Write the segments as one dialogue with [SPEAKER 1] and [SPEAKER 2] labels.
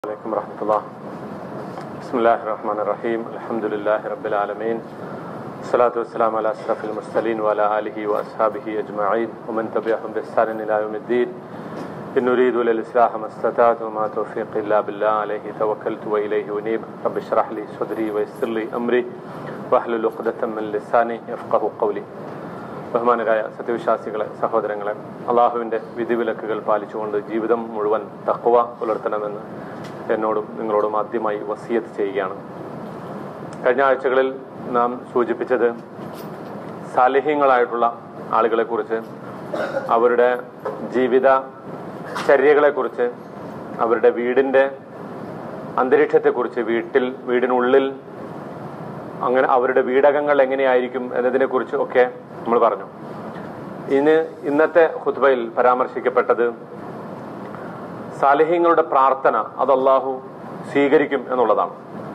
[SPEAKER 1] عليكم ورحمة الله بسم الله الرحمن الرحيم الحمد لله رب العالمين الصلاة والسلام على أشرف المرسلين وعلى آله وأصحابه أجمعين ومن تبعهم بإحسان إلى يوم الدين إن نريد للإصلاح ما استطعت وما توفيق إلا بالله عليه توكلت وإليه أنيب رب اشرح لي صدري ويسر لي أمري واحلل عقدة من لساني يفقه قولي ബഹുമാനരായ സത്യവിശ്വാസികളെ സഹോദരങ്ങളെ അള്ളാഹുവിൻ്റെ വിധിവിലക്കുകൾ പാലിച്ചുകൊണ്ട് ജീവിതം മുഴുവൻ തക്കുവ പുലർത്തണമെന്ന് എന്നോടും നിങ്ങളോടും ആദ്യമായി വസിയത്ത് ചെയ്യുകയാണ് കഴിഞ്ഞ ആഴ്ചകളിൽ നാം സൂചിപ്പിച്ചത് സാലിഹ്യങ്ങളായിട്ടുള്ള ആളുകളെക്കുറിച്ച് അവരുടെ ജീവിത ചര്യകളെക്കുറിച്ച് അവരുടെ വീടിൻ്റെ അന്തരീക്ഷത്തെക്കുറിച്ച് വീട്ടിൽ വീടിനുള്ളിൽ അങ്ങനെ അവരുടെ വീടകങ്ങൾ എങ്ങനെയായിരിക്കും എന്നതിനെക്കുറിച്ച് ഒക്കെ നമ്മൾ പറഞ്ഞു ഇന്ന് ഇന്നത്തെ ഹുത്ബയിൽ പരാമർശിക്കപ്പെട്ടത് സാലിഹ്യങ്ങളുടെ പ്രാർത്ഥന അത് അള്ളാഹു സ്വീകരിക്കും എന്നുള്ളതാണ്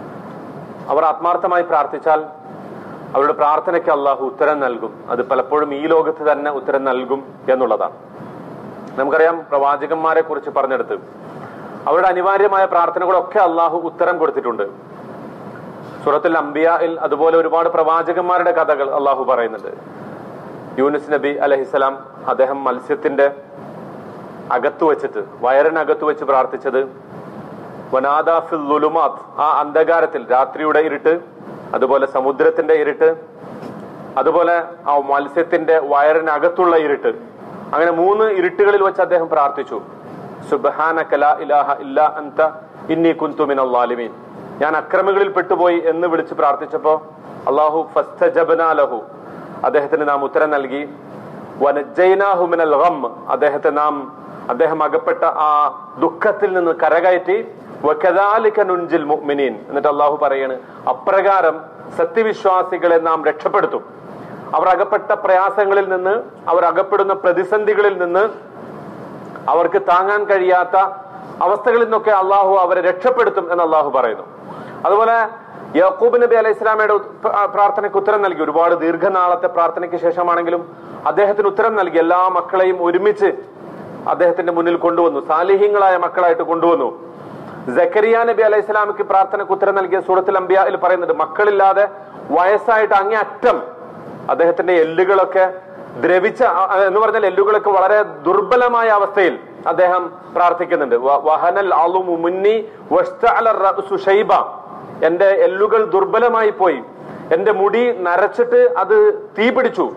[SPEAKER 1] അവർ ആത്മാർത്ഥമായി പ്രാർത്ഥിച്ചാൽ അവരുടെ പ്രാർത്ഥനയ്ക്ക് അള്ളാഹു ഉത്തരം നൽകും അത് പലപ്പോഴും ഈ ലോകത്ത് തന്നെ ഉത്തരം നൽകും എന്നുള്ളതാണ് നമുക്കറിയാം പ്രവാചകന്മാരെ കുറിച്ച് പറഞ്ഞെടുത്ത് അവരുടെ അനിവാര്യമായ പ്രാർത്ഥനകളൊക്കെ അള്ളാഹു ഉത്തരം കൊടുത്തിട്ടുണ്ട് സൂറത്തുൽ അംബിയയിൽ അതുപോലെ ഒരുപാട് പ്രവാചകന്മാരുടെ കഥകൾ അള്ളാഹു പറയുന്നുണ്ട് യൂനുസ് നബി അലഹിസലാം അദ്ദേഹം മത്സ്യത്തിന്റെ അകത്തു വെച്ചിട്ട് വയറിനകത്തു വെച്ച് പ്രാർത്ഥിച്ചത് വനാദാഫിൽ ലുലുമാത്ത് ആ അന്ധകാരത്തിൽ രാത്രിയുടെ ഇരുട്ട് അതുപോലെ സമുദ്രത്തിന്റെ ഇരുട്ട് അതുപോലെ ആ മത്സ്യത്തിന്റെ വയറിനകത്തുള്ള ഇരുട്ട് അങ്ങനെ മൂന്ന് ഇരുട്ടുകളിൽ വെച്ച് അദ്ദേഹം പ്രാർത്ഥിച്ചു സുബഹാന കല ഇലാഹ ഇല്ല അന്ത ഇന്നി കുന്തുമിൻ അള്ളാലിമീൻ ഞാൻ അക്രമികളിൽ പെട്ടുപോയി എന്ന് വിളിച്ച് പ്രാർത്ഥിച്ചപ്പോ അള്ളാഹു ഫസ്തജബനാലഹു അദ്ദേഹത്തിന് നാം ഉത്തരം നൽകി വനജൈനാഹുമിനൽ ഗം അദ്ദേഹത്തെ നാം അദ്ദേഹം അകപ്പെട്ട ആ ദുഃഖത്തിൽ നിന്ന് കരകയറ്റി വകദാലിക നുൻജിൽ മുഅ്മിനീൻ എന്നിട്ട് അള്ളാഹു പറയാണ് അപ്രകാരം സത്യവിശ്വാസികളെ നാം രക്ഷപ്പെടുത്തും അവർ അകപ്പെട്ട പ്രയാസങ്ങളിൽ നിന്ന് അവർ അകപ്പെടുന്ന പ്രതിസന്ധികളിൽ നിന്ന് അവർക്ക് താങ്ങാൻ കഴിയാത്ത അവസ്ഥകളിൽ നിന്നൊക്കെ അള്ളാഹു അവരെ രക്ഷപ്പെടുത്തും എന്ന് അള്ളാഹു പറയുന്നു അതുപോലെ യാക്കൂബ് നബി അലൈഹി ഇസ്ലാമയുടെ പ്രാർത്ഥനയ്ക്ക് ഉത്തരം നൽകി ഒരുപാട് ദീർഘനാളത്തെ പ്രാർത്ഥനയ്ക്ക് ശേഷമാണെങ്കിലും അദ്ദേഹത്തിന് ഉത്തരം നൽകി എല്ലാ മക്കളെയും ഒരുമിച്ച് അദ്ദേഹത്തിന്റെ മുന്നിൽ കൊണ്ടുവന്നു സാലിഹ്യങ്ങളായ മക്കളായിട്ട് കൊണ്ടുവന്നു ജക്കരിയ നബി അലൈഹി ഇസ്ലാമിക്ക് പ്രാർത്ഥനയ്ക്ക് ഉത്തരം നൽകിയ സൂറത്തുൽ അംബിയയിൽ പറയുന്നുണ്ട് മക്കളില്ലാതെ വയസ്സായിട്ട് അങ്ങേ അറ്റം അദ്ദേഹത്തിന്റെ എല്ലുകളൊക്കെ ദ്രവിച്ച എന്ന് പറഞ്ഞാൽ എല്ലുകളൊക്കെ വളരെ ദുർബലമായ അവസ്ഥയിൽ അദ്ദേഹം പ്രാർത്ഥിക്കുന്നുണ്ട് വഹനൽ അളുമു മുന്നി ഷൈബ എന്റെ എല്ലുകൾ ദുർബലമായി പോയി എന്റെ മുടി നരച്ചിട്ട് അത് തീ പിടിച്ചു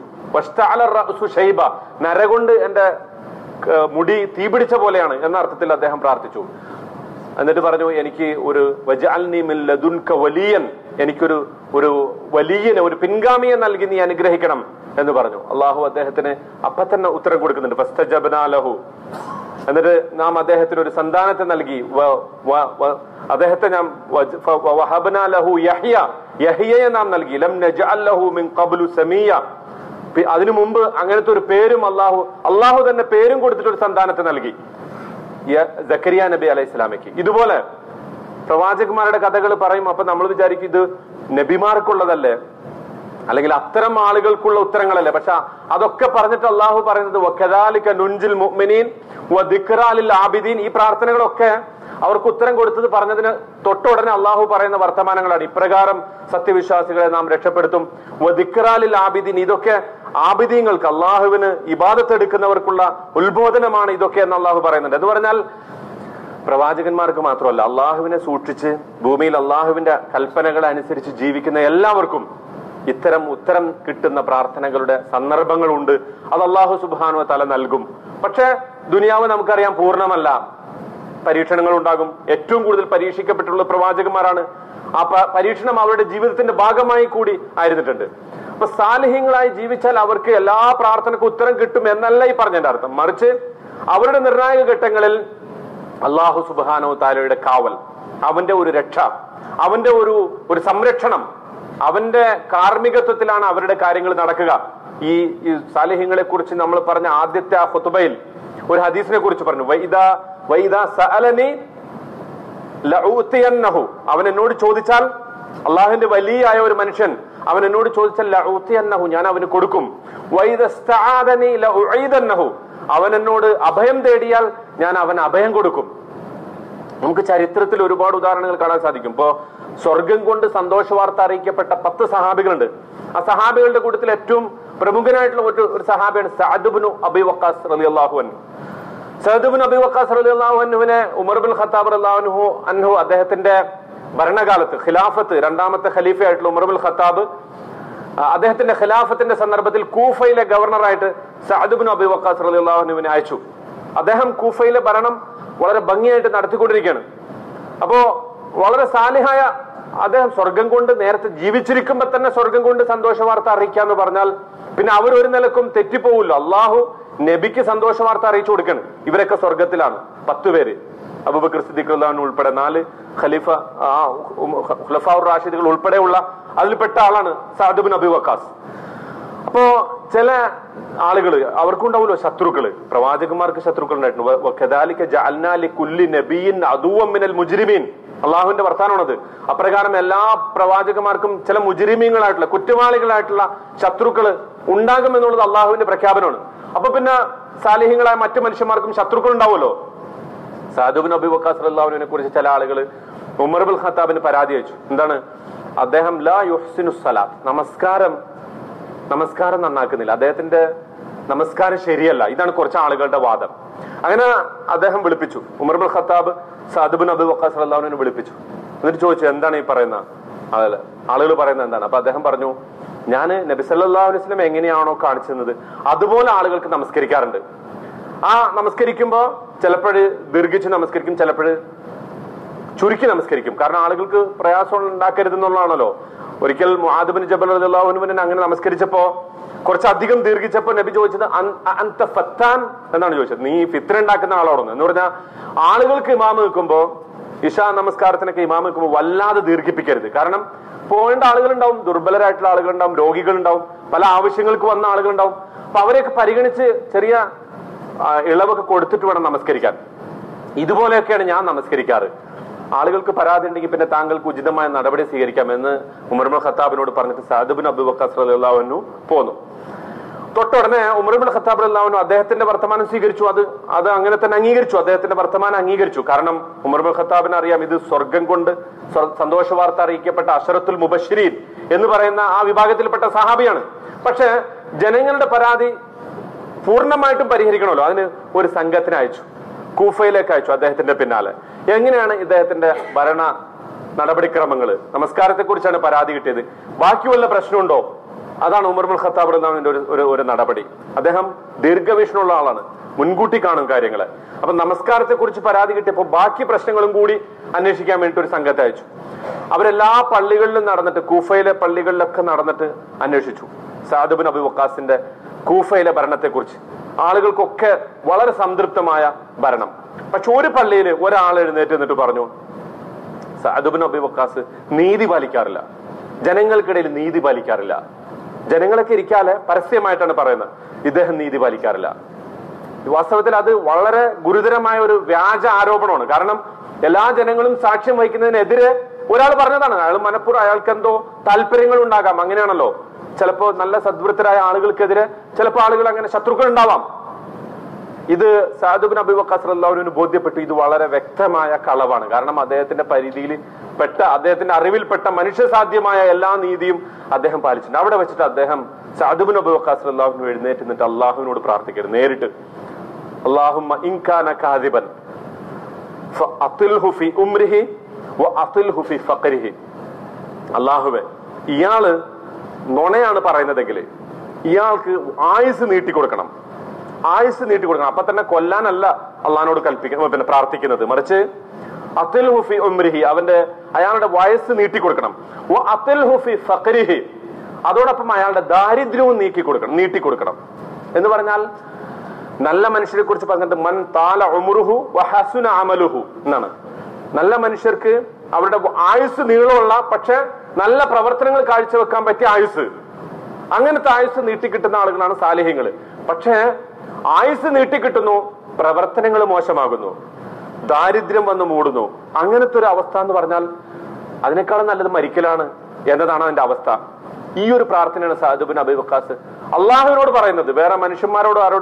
[SPEAKER 1] ഷൈബ നരകൊണ്ട് എന്റെ മുടി തീ പിടിച്ച പോലെയാണ് എന്ന അർത്ഥത്തിൽ അദ്ദേഹം പ്രാർത്ഥിച്ചു എന്നിട്ട് പറഞ്ഞു എനിക്ക് ഒരു ലദുൻക വലിയൻ എനിക്കൊരു ഒരു വലിയനെ ഒരു പിൻഗാമിയെ നൽകി നീ അനുഗ്രഹിക്കണം എന്ന് പറഞ്ഞു അള്ളാഹു അദ്ദേഹത്തിന് അപ്പൊ തന്നെ ഉത്തരം കൊടുക്കുന്നുണ്ട് ഫസ്തജബനാലഹു എന്നിട്ട് നാം അദ്ദേഹത്തിന് ഒരു സന്താനത്തെ നൽകി അദ്ദേഹത്തെ നാം വഹബനാലഹു യഹ്യ യഹിയയെ നാം നൽകി ലം നജഅല്ലഹു മിൻ ഖബ്ലു സമീയ അതിനു മുമ്പ് അങ്ങനത്തെ ഒരു പേരും അള്ളാഹു അള്ളാഹു തന്നെ പേരും കൊടുത്തിട്ട് ഒരു സന്താനത്തെ നൽകി ജക്കരിയ നബി അലൈഹി ഇസ്ലാമയ്ക്ക് ഇതുപോലെ പ്രവാചകന്മാരുടെ കഥകൾ പറയും അപ്പൊ നമ്മൾ വിചാരിക്കും ഇത് നബിമാർക്കുള്ളതല്ലേ അല്ലെങ്കിൽ അത്തരം ആളുകൾക്കുള്ള ഉത്തരങ്ങളല്ലേ പക്ഷെ അതൊക്കെ പറഞ്ഞിട്ട് അള്ളാഹു പറയുന്നത് വക്കദാലിക നുൻജിൽ മുഅ്മിനീൻ വദിക്റാലിൽ ആബിദീൻ ഈ പ്രാർത്ഥനകളൊക്കെ അവർക്ക് ഉത്തരം കൊടുത്തത് പറഞ്ഞതിന് തൊട്ടുടനെ അള്ളാഹു പറയുന്ന വർത്തമാനങ്ങളാണ് ഇപ്രകാരം സത്യവിശ്വാസികളെ നാം രക്ഷപ്പെടുത്തും വദിക്റാലിൽ ആബിദീൻ ഇതൊക്കെ ആബിദീങ്ങൾക്ക് അള്ളാഹുവിന് ഇബാദത്ത് എടുക്കുന്നവർക്കുള്ള ഉത്ബോധനമാണ് ഇതൊക്കെ എന്ന് അള്ളാഹു പറയുന്നുണ്ട് എന്ന് പറഞ്ഞാൽ പ്രവാചകന്മാർക്ക് മാത്രമല്ല അള്ളാഹുവിനെ സൂക്ഷിച്ച് ഭൂമിയിൽ അള്ളാഹുവിന്റെ കൽപ്പനകളെ അനുസരിച്ച് ജീവിക്കുന്ന എല്ലാവർക്കും ഇത്തരം ഉത്തരം കിട്ടുന്ന പ്രാർത്ഥനകളുടെ സന്ദർഭങ്ങളുണ്ട് അത് അള്ളാഹു സുബാനു തല നൽകും പക്ഷെ ദുനിയാവ് നമുക്കറിയാം പൂർണ്ണമല്ല പരീക്ഷണങ്ങൾ ഉണ്ടാകും ഏറ്റവും കൂടുതൽ പരീക്ഷിക്കപ്പെട്ടുള്ള പ്രവാചകന്മാരാണ് ആ പരീക്ഷണം അവരുടെ ജീവിതത്തിന്റെ ഭാഗമായി കൂടി ആയിരുന്നിട്ടുണ്ട് അപ്പൊ സാലിഹ്യങ്ങളായി ജീവിച്ചാൽ അവർക്ക് എല്ലാ പ്രാർത്ഥനക്കും ഉത്തരം കിട്ടും എന്നല്ല ഈ പറഞ്ഞതിന്റെ അർത്ഥം മറിച്ച് അവരുടെ നിർണായക ഘട്ടങ്ങളിൽ അള്ളാഹു സുബാനോ താലയുടെ കാവൽ അവന്റെ ഒരു രക്ഷ അവന്റെ ഒരു ഒരു സംരക്ഷണം അവന്റെ കാർമ്മികത്വത്തിലാണ് അവരുടെ കാര്യങ്ങൾ നടക്കുക ഈ സാലിഹ്യങ്ങളെ കുറിച്ച് നമ്മൾ പറഞ്ഞ ആദ്യത്തെ ആ ഹുത്തുബയിൽ ഒരു ഹദീസിനെ കുറിച്ച് പറഞ്ഞു വൈദ വൈദ സഅലനി ലഊത്തിയന്നഹു അവൻ എന്നോട് ചോദിച്ചാൽ അള്ളാഹുവിന്റെ വലിയായ ഒരു മനുഷ്യൻ അവൻ എന്നോട് ചോദിച്ചാൽ ലഊത്തിയന്നഹു ഞാൻ അവന് കൊടുക്കും വൈദ സ്തആദനി ലഉഈദന്നഹു അവൻ എന്നോട് അഭയം തേടിയാൽ ഞാൻ അവൻ അഭയം കൊടുക്കും നമുക്ക് ചരിത്രത്തിൽ ഒരുപാട് ഉദാഹരണങ്ങൾ കാണാൻ സാധിക്കും ഇപ്പോ സ്വർഗം കൊണ്ട് സന്തോഷ വാർത്ത അറിയിക്കപ്പെട്ട പത്ത് സഹാബികളുണ്ട് ആ സഹാബികളുടെ കൂട്ടത്തിൽ ഏറ്റവും പ്രമുഖനായിട്ടുള്ള ഒരു ഒരു സഹാബിയാണ് സഅദ്ബിനു അബി വക്കാസ് റളിയല്ലാഹു അൻഹു സഅദ്ബിൻ അബി വക്കാസ് റളിയല്ലാഹു അൻഹുവിനെ ഉമർ ബിൻ ഖത്താബ് റളിയല്ലാഹു അൻഹു അൻഹു അദ്ദേഹത്തിന്റെ ഭരണകാലത്ത് ഖിലാഫത്ത് രണ്ടാമത്തെ ഖലീഫയായിട്ടുള്ള ഉമർ ബിൻ ഖത്താബ് ആ, അദ്ദേഹത്തിന്റെ ഖിലാഫത്തിന്റെ സന്ദർഭത്തിൽ കൂഫയിലെ ഗവർണറായിട്ട് സഅദ്ബിൻ അബി വക്കാസ് റളിയല്ലാഹു അൻഹുവിനെ അയച്ചു അദ്ദേഹം കൂഫയിലെ ഭരണം വളരെ ഭംഗിയായിട്ട് നടത്തിക്കൊണ്ടിരിക്കുകയാണ് അപ്പോ വളരെ സാലിഹായ അദ്ദേഹം സ്വർഗം കൊണ്ട് നേരത്തെ ജീവിച്ചിരിക്കുമ്പോ തന്നെ സ്വർഗം കൊണ്ട് സന്തോഷ വാർത്ത അറിയിക്കാന്ന് പറഞ്ഞാൽ പിന്നെ അവർ ഒരു നിലക്കും തെറ്റിപ്പോവില്ല അള്ളാഹു നബിക്ക് സന്തോഷ വാർത്ത അറിയിച്ചു കൊടുക്കണം ഇവരൊക്കെ സ്വർഗത്തിലാണ് പത്ത് പേര് അബൂബക്കർ സിദ്ദീഖ് റളിയല്ലാഹു ഉൾപ്പെടെ നാല് ഖലീഫ ആ, ഉം, ഖുലഫാഉർ റാഷിദുകൾ ഉൾപ്പെടെയുള്ള അതിൽപ്പെട്ട ആളാണ് സാദുബിൻ അബി വക്കാസ് അപ്പോ ചില ആളുകൾ അവർക്കുണ്ടാവുമല്ലോ ശത്രുക്കള് പ്രവാചകന്മാർക്ക് ശത്രുക്കൾ ഉണ്ടായിട്ടുണ്ട് വ- വകദാലിക ജഅൽനാ ലികുല്ലി നബിയ്യിൻ അദുവ്വൻ മിനൽ മുജ്രിമീൻ അള്ളാഹുവിന്റെ വർത്താനമാണത് അപ്രകാരം എല്ലാ പ്രവാചകന്മാർക്കും ചില മുജ്രിമീങ്ങളായിട്ടുള്ള കുറ്റവാളികളായിട്ടുള്ള ശത്രുക്കള് ഉണ്ടാകും എന്നുള്ളത് അള്ളാഹുവിന്റെ പ്രഖ്യാപനമാണ് അപ്പൊ പിന്നെ സാലിഹ്യങ്ങളായ മറ്റു മനുഷ്യന്മാർക്കും ശത്രുക്കൾ ഉണ്ടാവുമല്ലോ സാദുബിൻ അബി വക്കാസ് അള്ളാഹുവിനെ കുറിച്ച് ചില ആളുകൾ ഉമർ ബുൽ ഖത്താബിന് പരാതി അയച്ചു എന്താണ് അദ്ദേഹം ലാ യുഹ്സിനു സലാത്ത് നമസ്കാരം നമസ്കാരം നന്നാക്കുന്നില്ല അദ്ദേഹത്തിന്റെ നമസ്കാരം ശരിയല്ല ഇതാണ് കുറച്ച് ആളുകളുടെ വാദം അങ്ങനെ അദ്ദേഹം വിളിപ്പിച്ചു ഉമർ ബുൽ ഖത്താബ് സാദുബിൻ അബി വക്കാസ് അള്ളാഹുവിനെ വിളിപ്പിച്ചു എന്നിട്ട് ചോദിച്ചു എന്താണ് ഈ പറയുന്ന അതല്ല ആളുകൾ പറയുന്നത് എന്താണ് അപ്പൊ അദ്ദേഹം പറഞ്ഞു ഞാൻ നബി സല്ലല്ലാഹു അലൈഹി വസല്ലം എങ്ങനെയാണോ കാണിച്ചു തന്നത് അതുപോലെ ആളുകൾക്ക് നമസ്കരിക്കാറുണ്ട് ആ നമസ്കരിക്കുമ്പോ ചിലപ്പോഴ് ദീർഘിച്ച് നമസ്കരിക്കും ചിലപ്പോഴ് ചുരുക്കി നമസ്കരിക്കും കാരണം ആളുകൾക്ക് പ്രയാസം ഉണ്ടാക്കരുത് എന്നുള്ളതാണല്ലോ ഒരിക്കൽ മുഹാദിബിൻ ജബൽ അള്ളാഹുനുവിനെ അങ്ങനെ നമസ്കരിച്ചപ്പോ കുറച്ചധികം ദീർഘിച്ചപ്പോ നബി ചോദിച്ചത് "അൻ- അൻത ഫത്താൻ എന്നാണ് ചോദിച്ചത് നീ ഫിത്ര ഉണ്ടാക്കുന്ന ആളോടൊന്ന് എന്ന് പറഞ്ഞാൽ ആളുകൾക്ക് ഇമാമ് നിൽക്കുമ്പോ ഇഷാ നമസ്കാരത്തിനൊക്കെ ഇമാമ് നിൽക്കുമ്പോൾ വല്ലാതെ ദീർഘിപ്പിക്കരുത് കാരണം പോകേണ്ട ആളുകളുണ്ടാവും ദുർബലരായിട്ടുള്ള ആളുകളുണ്ടാവും രോഗികളുണ്ടാവും പല ആവശ്യങ്ങൾക്ക് വന്ന ആളുകളുണ്ടാവും അപ്പൊ അവരെയൊക്കെ പരിഗണിച്ച് ചെറിയ ആ, ഇളവൊക്കെ കൊടുത്തിട്ട് വേണം നമസ്കരിക്കാൻ ഇതുപോലെയൊക്കെയാണ് ഞാൻ നമസ്കരിക്കാറ് ആളുകൾക്ക് പരാതി ഉണ്ടെങ്കിൽ പിന്നെ താങ്കൾക്ക് ഉചിതമായ നടപടി സ്വീകരിക്കാമെന്ന് ഉമർമുൽ ഖത്താബിനോട് പറഞ്ഞിട്ട് സാദുബിൻ അബുബക്കർ അള്ളാഹുനു പോന്നു തൊട്ടുടനെ ഉമർബുൽ ഖത്താബ് അള്ളാഹുനു അദ്ദേഹത്തിന്റെ വർത്തമാനം സ്വീകരിച്ചു അത് അത് അങ്ങനെ തന്നെ അംഗീകരിച്ചു അദ്ദേഹത്തിന്റെ വർത്തമാനം അംഗീകരിച്ചു കാരണം ഉമർബുൽ ഖത്താബിന് അറിയാം ഇത് സ്വർഗം കൊണ്ട് സ്വ- സന്തോഷ വാർത്ത അറിയിക്കപ്പെട്ട അഷറത്തുൽ മുബഷിരീൻ എന്ന് പറയുന്ന ആ വിഭാഗത്തിൽപ്പെട്ട സഹാബിയാണ് പക്ഷെ ജനങ്ങളുടെ പരാതി പൂർണ്ണമായിട്ടും പരിഹരിക്കണമല്ലോ അതിന് ഒരു സംഘത്തിനെ അയച്ചു കൂഫയിലേക്ക് അയച്ചു അദ്ദേഹത്തിന്റെ പിന്നാലെ എങ്ങനെയാണ് ഇദ്ദേഹത്തിന്റെ ഭരണ നടപടിക്രമങ്ങൾ നമസ്കാരത്തെ കുറിച്ചാണ് പരാതി കിട്ടിയത് ബാക്കി വല്ല പ്രശ്നമുണ്ടോ അതാണ് ഉമർമുൽ ഖത്താബ് റഹ്മാനിന്റെ ഒരു ഒരു ഒരു നടപടി അദ്ദേഹം ദീർഘവീക്ഷണമുള്ള ആളാണ് മുൻകൂട്ടി കാണും കാര്യങ്ങളെ അപ്പൊ നമസ്കാരത്തെ കുറിച്ച് പരാതി കിട്ടിയപ്പോൾ ബാക്കി പ്രശ്നങ്ങളും കൂടി അന്വേഷിക്കാൻ വേണ്ടിട്ട് ഒരു സംഘത്തെ അയച്ചു അവരെല്ലാ പള്ളികളിലും നടന്നിട്ട് കൂഫയിലെ പള്ളികളിലൊക്കെ നടന്നിട്ട് അന്വേഷിച്ചു സാദുബിൻ അബി വക്കാസിന്റെ കൂഫയിലെ ഭരണത്തെക്കുറിച്ച് ആളുകൾക്കൊക്കെ വളരെ സംതൃപ്തമായ ഭരണം പക്ഷെ ഒരു പള്ളിയിൽ ഒരാൾ എഴുന്നേറ്റ് എന്നിട്ട് പറഞ്ഞു സാദുബിൻ അബി വക്കാസ് നീതി പാലിക്കാറില്ല ജനങ്ങൾക്കിടയിൽ നീതി പാലിക്കാറില്ല ജനങ്ങളൊക്കെ ഇരിക്കാതെ പരസ്യമായിട്ടാണ് പറയുന്നത് ഇദ്ദേഹം നീതി പാലിക്കാറില്ല വാസ്തവത്തിൽ അത് വളരെ ഗുരുതരമായ ഒരു വ്യാജ ആരോപണമാണ് കാരണം എല്ലാ ജനങ്ങളും സാക്ഷ്യം വഹിക്കുന്നതിനെതിരെ ഒരാൾ പറഞ്ഞതാണ് അയാൾ മനഃപൂർവ്വം അയാൾക്ക് എന്തോ താല്പര്യങ്ങൾ ഉണ്ടാകാം അങ്ങനെയാണല്ലോ ചിലപ്പോ നല്ല സദ്വൃത്തരായ ആളുകൾക്കെതിരെ ചിലപ്പോൾ ആളുകൾ അങ്ങനെ ശത്രുക്കൾ ഉണ്ടാവാം ഇത് സാദുബിൻ അബി വക്കാസ് അള്ളാഹുവിന് ബോധ്യപ്പെട്ടു ഇത് വളരെ വ്യക്തമായ കളവാണ് കാരണം അദ്ദേഹത്തിന്റെ പരിധിയിൽ പെട്ട അദ്ദേഹത്തിന്റെ അറിവിൽപ്പെട്ട മനുഷ്യ സാധ്യമായ എല്ലാ നീതിയും അദ്ദേഹം പാലിച്ചിട്ടുണ്ട് അവിടെ വെച്ചിട്ട് അദ്ദേഹം സാദുബിൻ അബി വക്കാസ് അള്ളാഹുവിന് എഴുന്നേറ്റ് നിന്നിട്ട് അള്ളാഹുവിനോട് പ്രാർത്ഥിക്കരുത് നേരിട്ട് അള്ളാഹുമ്മ ഇൻകാന കാദിബൻ ഫഅത്തിൽഹു ഫി ഉംരിഹി വഅത്തിൽഹു ഫി ഫഖരിഹി അള്ളാഹുവെ ഇയാള് നുണയാണ് പറയുന്നതെങ്കിൽ ഇയാൾക്ക് ആയുസ് നീട്ടിക്കൊടുക്കണം ആയുസ് നീട്ടിക്കൊടുക്കണം അപ്പൊ തന്നെ കൊല്ലാനല്ല അള്ളഹാനോട് കൽപ്പിക്കുന്ന പിന്നെ പ്രാർത്ഥിക്കുന്നത് മറിച്ച് അത്തുൽ ഹുഫി ഉംരിഹി അവന്റെ അയാളുടെ വയസ്സ് നീട്ടിക്കൊടുക്കണം വ അത്തുൽ ഹുഫി ഫഖരിഹി അതോടൊപ്പം അയാളുടെ ദാരിദ്ര്യവും നീക്കി കൊടുക്കണം നീട്ടിക്കൊടുക്കണം എന്ന് പറഞ്ഞാൽ നല്ല മനുഷ്യരെ കുറിച്ച് പറഞ്ഞിട്ട് മൻ താല ഉമുറുഹു വഹസുന അമലുഹു എന്നാണ് നല്ല മനുഷ്യർക്ക് അവരുടെ ആയുസ് നീളമുള്ള പക്ഷെ നല്ല പ്രവർത്തനങ്ങൾ കാഴ്ചവെക്കാൻ പറ്റിയ ആയുസ് അങ്ങനത്തെ ആയുസ് നീട്ടിക്കിട്ടുന്ന ആളുകളാണ് സാലിഹ്യങ്ങൾ പക്ഷേ ആയുസ് നീട്ടിക്കിട്ടുന്നു പ്രവർത്തനങ്ങൾ മോശമാകുന്നു ദാരിദ്ര്യം വന്ന് മൂടുന്നു അങ്ങനത്തെ ഒരു അവസ്ഥ എന്ന് പറഞ്ഞാൽ അതിനേക്കാളും നല്ലത് മരിക്കലാണ് എന്നതാണ് അതിന്റെ അവസ്ഥ ഈ ഒരു പ്രാർത്ഥനയാണ് സാദുബിൻ അബി വക്കാസ് അള്ളാഹുവിനോട് പറയുന്നത് വേറെ മനുഷ്യന്മാരോടും ആരോടും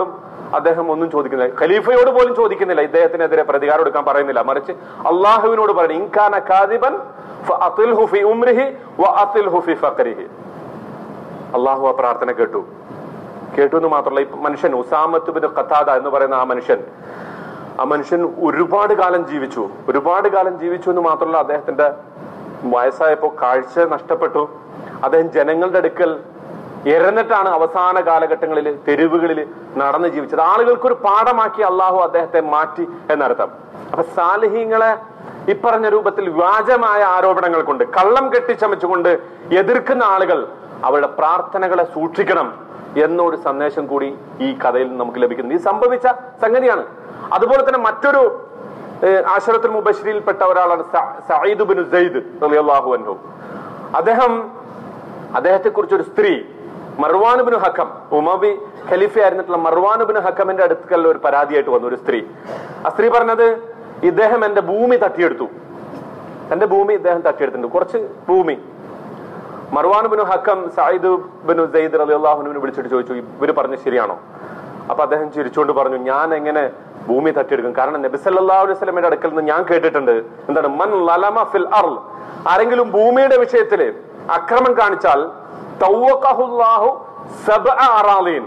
[SPEAKER 1] അദ്ദേഹം ഒന്നും ചോദിക്കുന്നില്ല ഖലീഫയോട് പോലും ചോദിക്കുന്നില്ല ഇദ്ദേഹത്തിനെതിരെ പ്രതികാരം എടുക്കാൻ പറയുന്നില്ല മറിച്ച് അള്ളാഹുവിനോട് പറയുന്നു ഇൻകാന കാദിബൻ ഫഅതിൽഹു ഫി ഉംരിഹി വഅതിൽഹു ഫി ഫഖരിഹി അള്ളാഹു ആ പ്രാർത്ഥന കേട്ടു കേട്ടു എന്ന് മാത്രമല്ല ഈ മനുഷ്യൻ ഉസാമത്ത് ബിൻ ഖത്താദ എന്ന് പറയുന്ന ആ മനുഷ്യൻ ആ മനുഷ്യൻ ഒരുപാട് കാലം ജീവിച്ചു ഒരുപാട് കാലം ജീവിച്ചു എന്ന് മാത്രമല്ല അദ്ദേഹത്തിന്റെ വയസ്സായപ്പോ കാഴ്ച നഷ്ടപ്പെട്ടു അദ്ദേഹം ജനങ്ങളുടെ അടുക്കൽ ഇരന്നിട്ടാണ് അവസാന കാലഘട്ടങ്ങളിൽ തെരുവുകളിൽ നടന്ന് ജീവിച്ചത് ആളുകൾക്കൊരു പാഠമാക്കി അള്ളാഹു അദ്ദേഹത്തെ മാറ്റി എന്നർത്ഥം അപ്പൊ സാലിഹീങ്ങളെ ഇപ്പറഞ്ഞ രൂപത്തിൽ വ്യാജമായ ആരോപണങ്ങൾ കൊണ്ട് കള്ളം കെട്ടിച്ചമച്ചുകൊണ്ട് എതിർക്കുന്ന ആളുകൾ അവരുടെ പ്രാർത്ഥനകളെ സൂക്ഷിക്കണം എന്നൊരു സന്ദേശം കൂടി ഈ കഥയിൽ നിന്ന് നമുക്ക് ലഭിക്കുന്നു ഇത് സംഭവിച്ച സംഗതിയാണ് അതുപോലെ തന്നെ മറ്റൊരു ആശ്രത്തിൽ മുബശ്ശിരിയിൽപ്പെട്ട ഒരാളാണ് സ- സഈദ് ബിൻ സെയ്ദ് റളിയല്ലാഹു അൻഹു അദ്ദേഹം അദ്ദേഹത്തെ കുറിച്ച് ഒരു സ്ത്രീ മർവാനുബിന് ഹക്കം ഉമവി ഖലീഫയായിരുന്നിട്ടുള്ള മർവാനുബിന് ഹക്കമിന്റെ അടുക്കൽ ഒരു പരാതിയായിട്ട് വന്നു ഒരു സ്ത്രീ ആ സ്ത്രീ പറഞ്ഞത് ഇദ്ദേഹം എന്റെ ഭൂമി തട്ടിയെടുത്തു എന്റെ ഭൂമി ഇദ്ദേഹം തട്ടിയെടുത്തിട്ടുണ്ട് കുറച്ച് ഭൂമി മർവാനുബിന് Hakam Saeed bin Zaid Ali അള്ളാഹുനുവിനെ വിളിച്ചിട്ട് ചോദിച്ചു ഇവര് പറഞ്ഞ് ശരിയാണോ അപ്പൊ അദ്ദേഹം ചിരിച്ചുകൊണ്ട് പറഞ്ഞു ഞാൻ എങ്ങനെ ഭൂമി തട്ടിയെടുക്കും കാരണം നബി സല്ലല്ലാഹു അലൈഹി വസല്ലമയുടെ അടുക്കൽ നിന്ന് ഞാൻ കേട്ടിട്ടുണ്ട് എന്താണ് മൻ ലലമ ഫിൽ അർൾ ആരെങ്കിലും ഭൂമിയുടെ വിഷയത്തില് അക്രമം കാണിച്ചാൽ തൗവഖഹുല്ലാഹു സബ്അ അറാളീൻ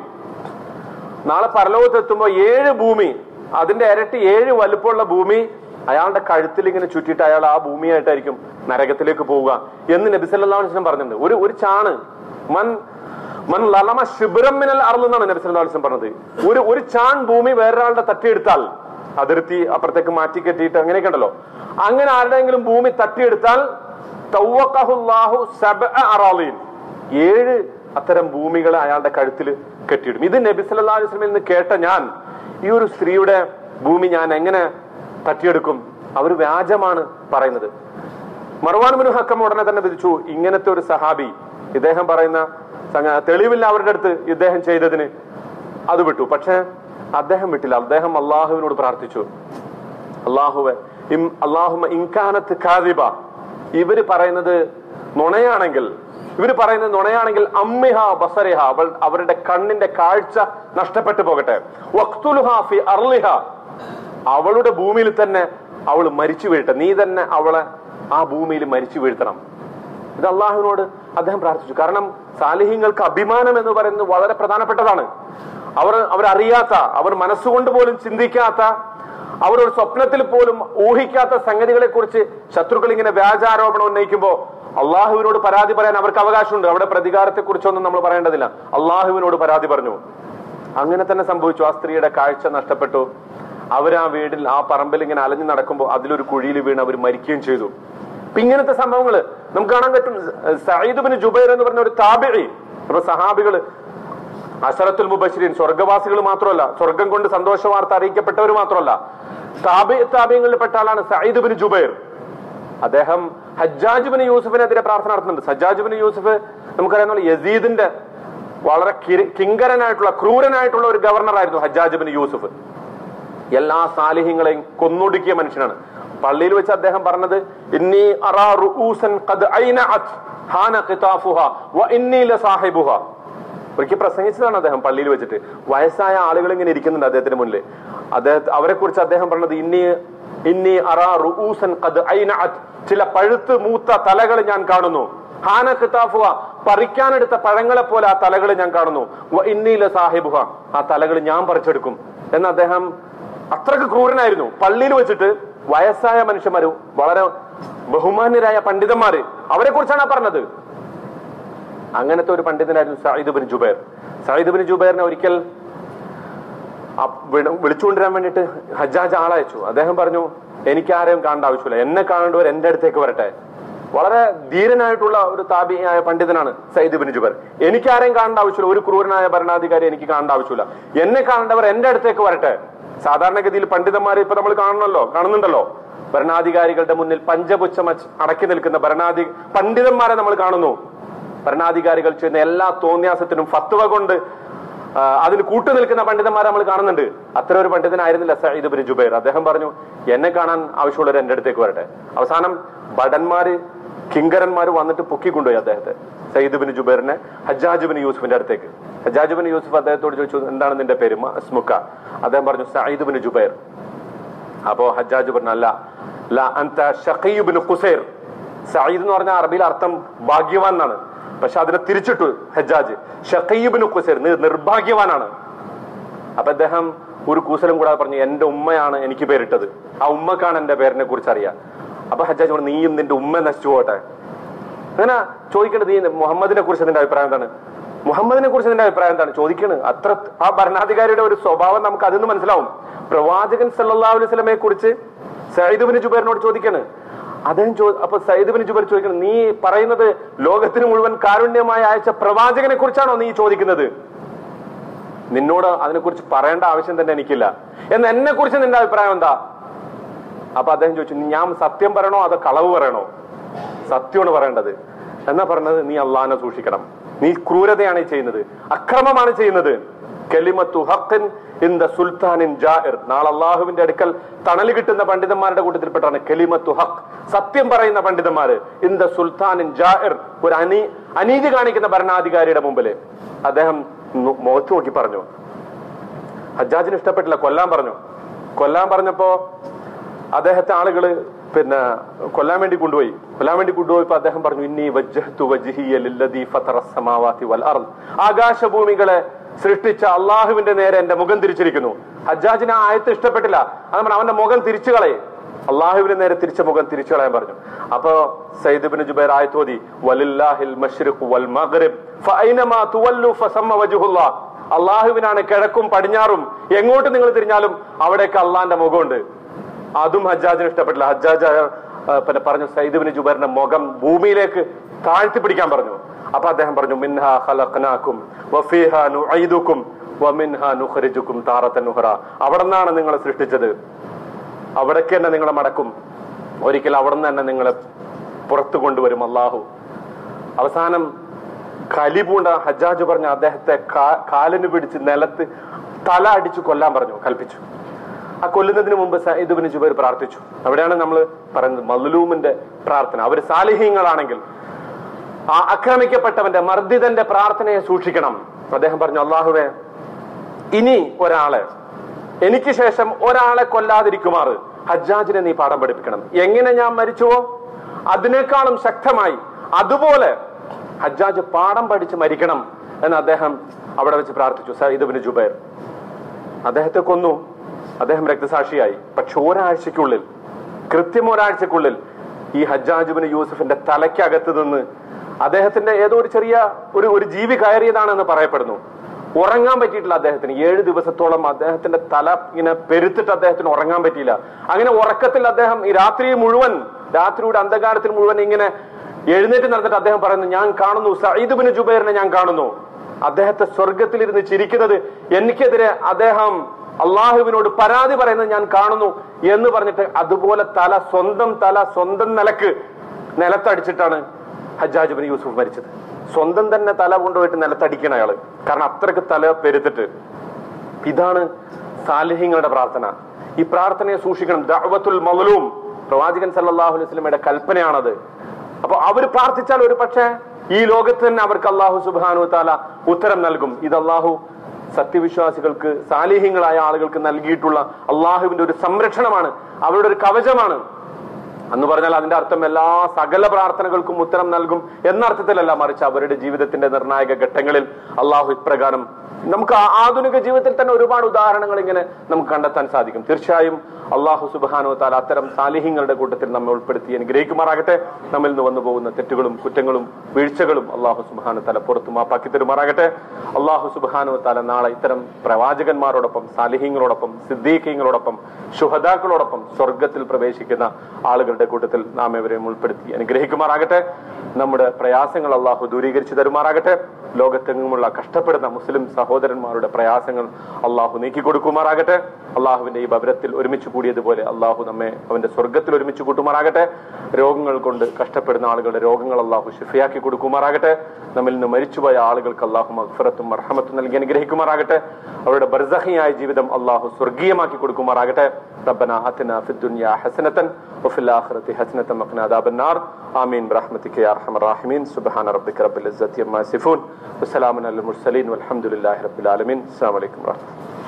[SPEAKER 1] നാളെ പരലോകത്ത് എത്തുമ്പോ ഏഴ് ഭൂമി അതിന്റെ ഇരട്ടി ഏഴ് വലുപ്പമുള്ള ഭൂമി അയാളുടെ കഴുത്തിൽ ഇങ്ങനെ ചുറ്റിയിട്ട് അയാൾ ആ ഭൂമിയായിട്ടായിരിക്കും നരകത്തിലേക്ക് പോവുക എന്ന് നബി സല്ലല്ലാഹു അലൈഹി വസല്ലം പറഞ്ഞിട്ടുണ്ട് ഒരു ഒരു ചാണ് മൻ മൻ ലലമ ശിബിറം മിനൽ അർള് എന്നാണ് നബി സല്ലല്ലാഹു അലൈഹി വസല്ലം പറഞ്ഞത് ഒരു ഒരു ചാൺ ഭൂമി വേറൊരാളുടെ തട്ടിയെടുത്താൽ അതിർത്തി അപ്പുറത്തേക്ക് മാറ്റി കെട്ടിയിട്ട് അങ്ങനെയൊക്കെ ഉണ്ടല്ലോ അങ്ങനെ ആരുടെയെങ്കിലും ഭൂമി തട്ടിയെടുത്താൽ തൗവഖഹുല്ലാഹു സബ്അ അറാളീൻ ഏഴ് അത്തരം ഭൂമികളെ അയാളുടെ കഴുത്തിൽ കെട്ടിയിടും ഇത് നബി സല്ലല്ലാഹു അലൈഹി വസല്ലമയിൽ നിന്ന് കേട്ട ഞാൻ ഈ ഒരു സ്ത്രീയുടെ ഭൂമി ഞാൻ എങ്ങനെ തട്ടിയെടുക്കും അവർ വ്യാജമാണ് പറയുന്നത് മർവാൻ ബിൻ ഹക്കം ഉടനെ തന്നെ വിധിച്ചു ഇങ്ങനത്തെ ഒരു സഹാബി ഇദ്ദേഹം പറയുന്ന സംഗ- തെളിവില്ല അവരുടെ അടുത്ത് ഇദ്ദേഹം ചെയ്തതിന് അത് വിട്ടു പക്ഷെ അദ്ദേഹം വിട്ടില്ല അദ്ദേഹം അള്ളാഹുവിനോട് പ്രാർത്ഥിച്ചു അള്ളാഹുവെ ഇം- അള്ളാഹുമ്മ ഇൻകാനത്ത് കാദിബ ഇവര് പറയുന്നത് നുണയാണെങ്കിൽ ഇവര് പറയുന്നത് നുണയാണെങ്കിൽ അമ്മിഹ ബസറിഹ അവൾ അവരുടെ കണ്ണിന്റെ കാഴ്ച നഷ്ടപ്പെട്ടു പോകട്ടെ വഖ്തുലുഹ ഫി അർലിഹ അവളുടെ ഭൂമിയിൽ തന്നെ അവൾ മരിച്ചു വീഴട്ടെ നീ തന്നെ അവളെ ആ ഭൂമിയിൽ മരിച്ചു വീഴ്ത്തണം ഇത് അള്ളാഹുവിനോട് അദ്ദേഹം പ്രാർത്ഥിച്ചു കാരണം സാലിഹ്യങ്ങൾക്ക് അഭിമാനം എന്ന് പറയുന്നത് വളരെ പ്രധാനപ്പെട്ടതാണ് അവർ അവരറിയാത്ത അവർ മനസ്സുകൊണ്ട് പോലും ചിന്തിക്കാത്ത അവർ ഒരു സ്വപ്നത്തിൽ പോലും ഊഹിക്കാത്ത സംഗതികളെ കുറിച്ച് ശത്രുക്കൾ ഇങ്ങനെ വ്യാജാരോപണം ഉന്നയിക്കുമ്പോൾ അള്ളാഹുവിനോട് പരാതി പറയാൻ അവർക്ക് അവകാശമുണ്ട് അവിടെ പ്രതികാരത്തെ കുറിച്ചൊന്നും നമ്മൾ പറയേണ്ടതില്ല അള്ളാഹുവിനോട് പരാതി പറഞ്ഞു അങ്ങനെ തന്നെ സംഭവിച്ചു ആ സ്ത്രീയുടെ കാഴ്ച നഷ്ടപ്പെട്ടു അവർ ആ വീട്ടിൽ ആ പറമ്പിൽ ഇങ്ങനെ അലഞ്ഞു നടക്കുമ്പോൾ അതിലൊരു കുഴിയിൽ വീണ് അവർ മരിക്കുകയും ചെയ്തു അപ്പൊ ഇങ്ങനത്തെ സംഭവങ്ങള് നമുക്ക് കാണാൻ പറ്റും സയ്യിദ് ബിൻ ജുബൈർ എന്ന് പറഞ്ഞ ഒരു താബിഴി അപ്പൊ സഹാബികള് അഷറത്തുൽ മുബഷിരീൻ സ്വർഗവാസികൾ മാത്രമല്ല സ്വർഗം കൊണ്ട് സന്തോഷ വാർത്ത അറിയിക്കപ്പെട്ടവർ മാത്രമല്ല താബി താബിയങ്ങളിൽ പെട്ട ആളാണ് സയ്യിദ് ബിൻ ജുബൈർ അദ്ദേഹം ഹജ്ജാജ് ബിൻ യൂസുഫിനെതിരെ പ്രാർത്ഥന നടത്തുന്നുണ്ട് ഹജ്ജാജ് ബിൻ യൂസുഫ് നമുക്കറിയാവുന്ന പോലെ യസീദിന്റെ വളരെ കിര- കിങ്കരനായിട്ടുള്ള ക്രൂരനായിട്ടുള്ള ഒരു ഗവർണർ ആയിരുന്നു ഹജ്ജാജ് ബിൻ യൂസുഫ് എല്ലാ സാലിഹ്യങ്ങളെയും കൊന്നൊടുക്കിയ മനുഷ്യനാണ് പള്ളിയിൽ വെച്ച് അദ്ദേഹം പറഞ്ഞത് ഇന്നി അറാ റുഊസൻ ഖദ് ഐനഅത് ഹാന ഖിതാഫുഹ വ ഇന്നി ലസാഹിബുഹ ഒരിക്കൽ പ്രസംഗിച്ചതാണ് അദ്ദേഹം പള്ളിയിൽ വെച്ചിട്ട് വയസ്സായ ആളുകൾ ഇങ്ങനെ ഇരിക്കുന്നുണ്ട് അദ്ദേഹത്തിന് മുന്നിൽ അദ്ദേഹത്തെ അവരെ കുറിച്ച് അദ്ദേഹം പറഞ്ഞത് ഇന്നി ഇന്നി അറാ റുഊസൻ ഖദ് ഐനഅത് ചില പഴുത്ത് മൂത്ത തലകൾ ഞാൻ കാണുന്നു ഹാന ഖിതാഫുഹ പറിക്കാനെടുത്ത പഴങ്ങളെ പോലെ ആ തലകൾ ഞാൻ കാണുന്നു വ ഇന്നി ലസാഹിബുഹ ആ തലകൾ ഞാൻ പറിച്ചെടുക്കും എന്ന് അദ്ദേഹം അത്രക്ക് ക്രൂരനായിരുന്നു പള്ളിയിൽ വെച്ചിട്ട് വയസ്സായ മനുഷ്യന്മാര് വളരെ ബഹുമാന്യരായ പണ്ഡിതന്മാര് അവരെ കുറിച്ചാണ് പറഞ്ഞത് അങ്ങനത്തെ ഒരു പണ്ഡിതനായിരുന്നു Sayyid bin Jubair Sayyid bin ജുബൈറിനെ ഒരിക്കൽ ആ വിള- വിളിച്ചുകൊണ്ടുവരാൻ വേണ്ടിയിട്ട് ഹജ്ജാജ് ആളയച്ചു അദ്ദേഹം പറഞ്ഞു എനിക്ക് ആരെയും കാണേണ്ട ആവശ്യമില്ല എന്നെ കാണേണ്ടവർ എന്റെ അടുത്തേക്ക് വരട്ടെ വളരെ ധീരനായിട്ടുള്ള ഒരു താപിയായ പണ്ഡിതനാണ് സയ്യിദ് ബിൻ ജുബൈർ എനിക്ക് ആരെയും കാണേണ്ട ആവശ്യമില്ല ഒരു ക്രൂരനായ ഭരണാധികാരി എനിക്ക് കാണേണ്ട ആവശ്യമില്ല എന്നെ കാണേണ്ടവർ എന്റെ അടുത്തേക്ക് വരട്ടെ സാധാരണഗതിയിൽ പണ്ഡിതന്മാരെ ഇപ്പൊ നമ്മൾ കാണണമല്ലോ കാണുന്നുണ്ടല്ലോ ഭരണാധികാരികളുടെ മുന്നിൽ പഞ്ചപുച്ഛം അച്ച് അടക്കി നിൽക്കുന്ന ഭരണാധി പണ്ഡിതന്മാരെ നമ്മൾ കാണുന്നു ഭരണാധികാരികൾ ചെയ്യുന്ന എല്ലാ തോന്യാസത്തിനും ഫത്വ കൊണ്ട് ആ, അതിന് കൂട്ടു നിൽക്കുന്ന പണ്ഡിതന്മാരെ നമ്മൾ കാണുന്നുണ്ട് അത്ര ഒരു പണ്ഡിതനായിരുന്നില്ല സയ്യിദ് ബിൻ ജുബൈർ അദ്ദേഹം പറഞ്ഞു എന്നെ കാണാൻ ആവശ്യമുള്ളവർ എന്റെ അടുത്തേക്ക് വരട്ടെ അവസാനം ഭടന്മാര് കിങ്കരന്മാർ വന്നിട്ട് പൊക്കിക്കൊണ്ടുപോയി അദ്ദേഹത്തെ സയ്യിദ് ബിൻ ജുബൈറിനെ ഹജ്ജാജ് ബിൻ യൂസുഫിന്റെ അടുത്തേക്ക് ഹജ്ജാജ് ബിൻ യൂസുഫ് അദ്ദേഹത്തോട് ചോദിച്ചു എന്താണ് നിന്റെ പേര് സ്മുക്ക അദ്ദേഹം പറഞ്ഞു സയ്യിദ് ബിൻ ജുബൈർ അപ്പോ ഹജ്ജാജ് പറഞ്ഞു അല്ല ല അന്ത ഷഖീബ് ബിൻ ഖുസൈർ സയ്യിദ് എന്ന് പറഞ്ഞ അറബിയിൽ അർത്ഥം ഭാഗ്യവാൻ എന്നാണ് പക്ഷെ അതിനെ തിരിച്ചിട്ടു ഹജ്ജാജ് ഷഖീബ് ബിൻ ഖുസൈർ നീ നിർഭാഗ്യവാനാണ് അപ്പൊ അദ്ദേഹം ഒരു കൂസലും കൂടാതെ പറഞ്ഞു എന്റെ ഉമ്മയാണ് എനിക്ക് പേരിട്ടത് ആ ഉമ്മക്കാണ് എന്റെ പേരിനെ കുറിച്ച് അറിയാം അപ്പൊ ഹജ്ജാജ് പറഞ്ഞു നീയും നിന്റെ ഉമ്മ നശിച്ചു പോട്ടെ അങ്ങനെ ചോദിക്കേണ്ടത് നീ മുഹമ്മദിനെ കുറിച്ച് നിന്റെ അഭിപ്രായം എന്താണ് മുഹമ്മദിനെ കുറിച്ച് നിന്റെ അഭിപ്രായം എന്താണ് ചോദിക്കണ് അത്ര ആ ഭരണാധികാരിയുടെ ഒരു സ്വഭാവം നമുക്ക് അതിൽ നിന്ന് മനസ്സിലാവും പ്രവാചകൻ സല്ലല്ലാഹു അലൈഹി വസല്ലമയെ കുറിച്ച് സയ്യിദ് ബിൻ ജുബൈറിനോട് ചോദിക്കണ് അദ്ദേഹം ചോ അപ്പൊ സയ്യിദ് ബിൻ ജുബൈർ ചോദിക്കണം നീ പറയുന്നത് ലോകത്തിന് മുഴുവൻ കാരുണ്യമായി അയച്ച പ്രവാചകനെ കുറിച്ചാണോ നീ ചോദിക്കുന്നത് നിന്നോട് അതിനെക്കുറിച്ച് പറയേണ്ട ആവശ്യം തന്നെ എനിക്കില്ല എന്ന് എന്നെ കുറിച്ച് നിന്റെ അഭിപ്രായം എന്താ അപ്പൊ അദ്ദേഹം ചോദിച്ചു ഞാൻ സത്യം പറയണോ അതോ കളവ് പറയണോ സത്യമാണ് പറയേണ്ടത് എന്നാ പറഞ്ഞത് നീ അള്ളാഹിനെ സൂക്ഷിക്കണം നീ ക്രൂരതയാണ് ഈ ചെയ്യുന്നത് അക്രമമാണ് ചെയ്യുന്നത് കെലിമത്തു ഹഖിൻ ഇൻ ദ സുൽത്താനിൻ ജാഹിർ നാളെ അള്ളാഹുവിന്റെ അടുക്കൽ തണല് കിട്ടുന്ന പണ്ഡിതന്മാരുടെ കൂട്ടത്തിൽപ്പെട്ടാണ് കെലിമത്തു ഹഖ് സത്യം പറയുന്ന പണ്ഡിതന്മാര് ഇൻ ദ സുൽത്താനിൻ ജാഹിർ ഒരു അനീ അനീതി കാണിക്കുന്ന ഭരണാധികാരിയുടെ മുമ്പില് അദ്ദേഹം നു- മുഖത്ത് നോക്കി പറഞ്ഞു ഹജ്ജാജിന് ഇഷ്ടപ്പെട്ടില്ല കൊല്ലാൻ പറഞ്ഞു കൊല്ലാൻ പറഞ്ഞപ്പോ അദ്ദേഹത്തെ ആളുകള് പിന്നെ കൊല്ലാൻ വേണ്ടി കൊണ്ടുപോയി കൊല്ലാൻ വേണ്ടി കൊണ്ടുപോയപ്പോ അദ്ദേഹം പറഞ്ഞു ഇന്നി വജ്ജഹ്തു വജ്ഹിയ ലില്ലദീ ഫതറ സമാവാതി വൽ അർദ് ആകാശഭൂമികളെ സൃഷ്ടിച്ച അള്ളാഹുവിന്റെ നേരെ എന്റെ മുഖം തിരിച്ചിരിക്കുന്നു ഹജ്ജാജിന് ആ ആയത്ത് ഇഷ്ടപ്പെട്ടില്ല അത് പറഞ്ഞു അവന്റെ മുഖം തിരിച്ചു കളയെ അള്ളാഹുവിന്റെ നേരെ തിരിച്ച മുഖം തിരിച്ചു കളയാൻ പറഞ്ഞു അപ്പൊ സയ്യിദ് ഇബ്നു ജുബൈർ ആയത്തോതി വലില്ലാഹിൽ മശ്രിഖ് വൽ മഗ്രിബ് ഫഅൈനമാ തുവല്ലു ഫസമ്മ വജ്ഹുല്ലാഹ് അള്ളാഹുവിനാണ് കിഴക്കും പടിഞ്ഞാറും എങ്ങോട്ട് നിങ്ങൾ തിരിഞ്ഞാലും അവിടേക്ക് അള്ളാന്റെ മുഖമുണ്ട് അതും ഹജ്ജാജിന് ഇഷ്ടപ്പെട്ടില്ല ഹജ്ജാജ് ആ, പിന്നെ പറഞ്ഞു സൈദുബിന് ജുബൈറിന്റെ മുഖം ഭൂമിയിലേക്ക് താഴ്ത്തി പിടിക്കാൻ പറഞ്ഞു അപ്പൊ അദ്ദേഹം പറഞ്ഞു മിൻഹ ഖലഖനാക്കും വഫീഹ നുഈദുക്കും വമിൻഹ നുഖ്രിജുക്കും താറത്തൻ നുഹറ അവിടെ നിന്നാണ് നിങ്ങളെ സൃഷ്ടിച്ചത് അവിടേക്ക് തന്നെ നിങ്ങളെ മടക്കും ഒരിക്കൽ അവിടെ നിന്ന് തന്നെ നിങ്ങളെ പുറത്തു കൊണ്ടുവരും അള്ളാഹു അവസാനം കലി പൂണ്ട ഹജ്ജാജ് പറഞ്ഞ അദ്ദേഹത്തെ കാ- കാലിന് പിടിച്ച് നിലത്ത് തല അടിച്ചു കൊല്ലാൻ പറഞ്ഞു കൽപ്പിച്ചു ആ കൊല്ലുന്നതിന് മുമ്പ് സയ്യിദ് ബിൻ ജുബൈർ പ്രാർത്ഥിച്ചു അവിടെയാണ് നമ്മൾ പറയുന്നത് മദ്ലൂമിന്റെ പ്രാർത്ഥന അവർ സാലിഹ്യങ്ങളാണെങ്കിൽ ആ ആക്രമിക്കപ്പെട്ടവന്റെ മർദ്ദിതന്റെ പ്രാർത്ഥനയെ സൂക്ഷിക്കണം അദ്ദേഹം പറഞ്ഞു അള്ളാഹുവേ ഇനി ഒരാളെ എനിക്ക് ശേഷം ഒരാളെ കൊല്ലാതിരിക്കുമാറ് ഹജ്ജാജിനെ നീ പാഠം പഠിപ്പിക്കണം എങ്ങനെ ഞാൻ മരിച്ചുവോ അതിനേക്കാളും ശക്തമായി അതുപോലെ ഹജ്ജാജ് പാഠം പഠിച്ച് മരിക്കണം എന്ന് അദ്ദേഹം അവിടെ വെച്ച് പ്രാർത്ഥിച്ചു സയ്യിദ് ബിൻ ജുബൈർ അദ്ദേഹത്തെ കൊന്നു അദ്ദേഹം രക്തസാക്ഷിയായി പക്ഷെ ഒരാഴ്ചക്കുള്ളിൽ കൃത്യം ഒരാഴ്ചക്കുള്ളിൽ ഈ ഹജ്ജാജുബിന് യൂസഫിന്റെ തലയ്ക്കകത്ത് നിന്ന് അദ്ദേഹത്തിന്റെ ഏതോ ഒരു ചെറിയ ഒരു ഒരു ജീവി കയറിയതാണെന്ന് പറയപ്പെടുന്നു ഉറങ്ങാൻ പറ്റിയിട്ടില്ല അദ്ദേഹത്തിന് ഏഴ് ദിവസത്തോളം അദ്ദേഹത്തിന്റെ തല ഇങ്ങനെ പെരുത്തിട്ട് അദ്ദേഹത്തിന് ഉറങ്ങാൻ പറ്റിയില്ല അങ്ങനെ ഉറക്കത്തിൽ അദ്ദേഹം ഈ രാത്രി മുഴുവൻ രാത്രിയുടെ അന്ധകാരത്തിൽ മുഴുവൻ ഇങ്ങനെ എഴുന്നേറ്റ് നടന്നിട്ട് അദ്ദേഹം പറയുന്നു ഞാൻ കാണുന്നു സയ്യിദ് ബിൻ ജുബൈറിനെ ഞാൻ കാണുന്നു അദ്ദേഹത്തെ സ്വർഗത്തിലിരുന്ന് ചിരിക്കുന്നത് എനിക്കെതിരെ അദ്ദേഹം അള്ളാഹുവിനോട് പരാതി പറയുന്നത് ഞാൻ കാണുന്നു എന്ന് പറഞ്ഞിട്ട് അതുപോലെ തല സ്വന്തം തല സ്വന്തം നിലക്ക് നിലത്തടിച്ചിട്ടാണ് ഹജ്ജാജ് ബിൻ യൂസുഫ് മരിച്ചത് സ്വന്തം തന്നെ തല കൊണ്ടുപോയിട്ട് നിലത്തടിക്കണം അയാള് കാരണം അത്രക്ക് തല പെരുത്തിട്ട് ഇതാണ് സാലിഹ്യങ്ങളുടെ പ്രാർത്ഥന ഈ പ്രാർത്ഥനയെ സൂക്ഷിക്കണം ദഅവത്തുൽ മൗലൂം പ്രവാചകൻ സല്ലല്ലാഹു അലൈഹി വസല്ലമയുടെ കൽപ്പനയാണത് അപ്പൊ അവർ പ്രാർത്ഥിച്ചാൽ ഒരു പക്ഷേ ഈ ലോകത്ത് തന്നെ അവർക്ക് അള്ളാഹു സുബാനു താല ഉത്തരം നൽകും ഇത് അള്ളാഹു സത്യവിശ്വാസികൾക്ക് സാലിഹ്യങ്ങളായ ആളുകൾക്ക് നൽകിയിട്ടുള്ള അള്ളാഹുവിന്റെ ഒരു സംരക്ഷണമാണ് അവരുടെ ഒരു കവചമാണ് എന്ന് പറഞ്ഞാൽ അതിന്റെ അർത്ഥം എല്ലാ സകല പ്രാർത്ഥനകൾക്കും ഉത്തരം നൽകും എന്ന അർത്ഥത്തിലല്ല മറിച്ച് അവരുടെ ജീവിതത്തിന്റെ നിർണായക ഘട്ടങ്ങളിൽ അള്ളാഹു ഇപ്രകാരം നമുക്ക് ആ- ആധുനിക ജീവിതത്തിൽ തന്നെ ഒരുപാട് ഉദാഹരണങ്ങൾ ഇങ്ങനെ നമുക്ക് കണ്ടെത്താൻ സാധിക്കും തീർച്ചയായും അള്ളാഹു സുബാനോ താല അത്തരം സാലിഹ്യങ്ങളുടെ കൂട്ടത്തിൽ നമ്മെ ഉൾപ്പെടുത്തി അനുഗ്രഹിക്കുമാറാകട്ടെ നമ്മിൽ നിന്ന് വന്നു പോകുന്ന തെറ്റുകളും കുറ്റങ്ങളും വീഴ്ചകളും അള്ളാഹു സുബാനു തല പുറത്തു മാപ്പാക്കി തരുമാറാകട്ടെ അള്ളാഹു സുബാനു തല നാളെ ഇത്തരം പ്രവാചകന്മാരോടൊപ്പം സാലിഹ്യങ്ങളോടൊപ്പം സിദ്ദീഖ്യങ്ങളോടൊപ്പം ശുഹദാക്കളോടൊപ്പം സ്വർഗത്തിൽ പ്രവേശിക്കുന്ന ആളുകളുടെ കൂട്ടത്തിൽ നാം ഇവരെയും ഉൾപ്പെടുത്തി അനുഗ്രഹിക്കുമാറാകട്ടെ നമ്മുടെ പ്രയാസങ്ങൾ അള്ളാഹു ദൂരീകരിച്ചു തരുമാറാകട്ടെ ലോകത്തെങ്ങുമുള്ള കഷ്ടപ്പെടുന്ന മുസ്ലിം സഹോദരന്മാരുടെ പ്രയാസങ്ങൾ അള്ളാഹു നീക്കി കൊടുക്കുമാറാകട്ടെ അള്ളാഹുവിന്റെ ഈ ഭവനത്തിൽ ഒരുമിച്ച് കൂടിയതുപോലെ അള്ളാഹു നമ്മെ അവന്റെ സ്വർഗത്തിൽ ഒരുമിച്ച് കൂട്ടുമാറാകട്ടെ രോഗങ്ങൾ കൊണ്ട് കഷ്ടപ്പെടുന്ന ആളുകളുടെ രോഗങ്ങൾ അള്ളാഹു ഷിഫയാക്കി കൊടുക്കുമാറാകട്ടെ നമ്മിൽ നിന്ന് മരിച്ചുപോയ ആളുകൾക്ക് അള്ളാഹു മഗ്ഫിറത്തും മർഹമത്തും നൽകി അനുഗ്രഹിക്കുമാറാകട്ടെ അവരുടെ ബർസഹിയായ ജീവിതം അള്ളാഹു സ്വർഗീയമാക്കി കൊടുക്കുമാറാകട്ടെ ربنا آتنا في الدنيا حسنة وفي الآخرة حسنة وقنا عذاب النار آمين برحمتك يا أرحم الراحمين سبحان ربك رب العزة عما يصفون وسلام على المرسلين والحمد لله رب العالمين السلام عليكم ورحمة الله